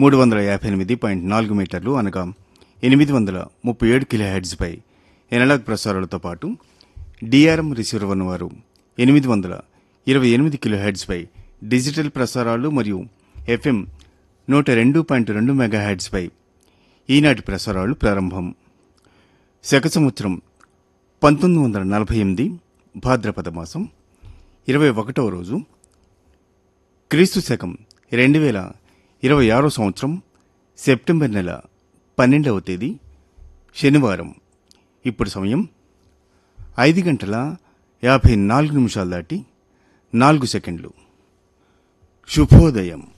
మూడు వందల యాభై ఎనిమిది పాయింట్ నాలుగు మీటర్లు అనగా ఎనిమిది వందల ముప్పై ఏడు కిలో హెడ్స్పై ఎనలాగ్ ప్రసారాలతో పాటు డిఆర్ఎం రిసీవర్ ఉన్నవారు ఎనిమిది వందల ఇరవై ఎనిమిది కిలో హెడ్స్పై డిజిటల్ ప్రసారాలు మరియు ఎఫ్ఎం నూట రెండు పాయింట్ రెండు మెగా హెడ్స్పై ఈనాటి ప్రసారాలు ప్రారంభం శక సంవత్సరం పంతొమ్మిది వందల నలభై ఎనిమిది భాద్రపద మాసం ఇరవై ఒకటవ రోజు క్రీస్తు శకం రెండు వేల ఇరవై ఆరో సంవత్సరం సెప్టెంబర్ నెల పన్నెండవ తేదీ శనివారం ఇప్పుడు సమయం ఐదు గంటల యాభై నాలుగు నిమిషాలు దాటి నాలుగు సెకండ్లు శుభోదయం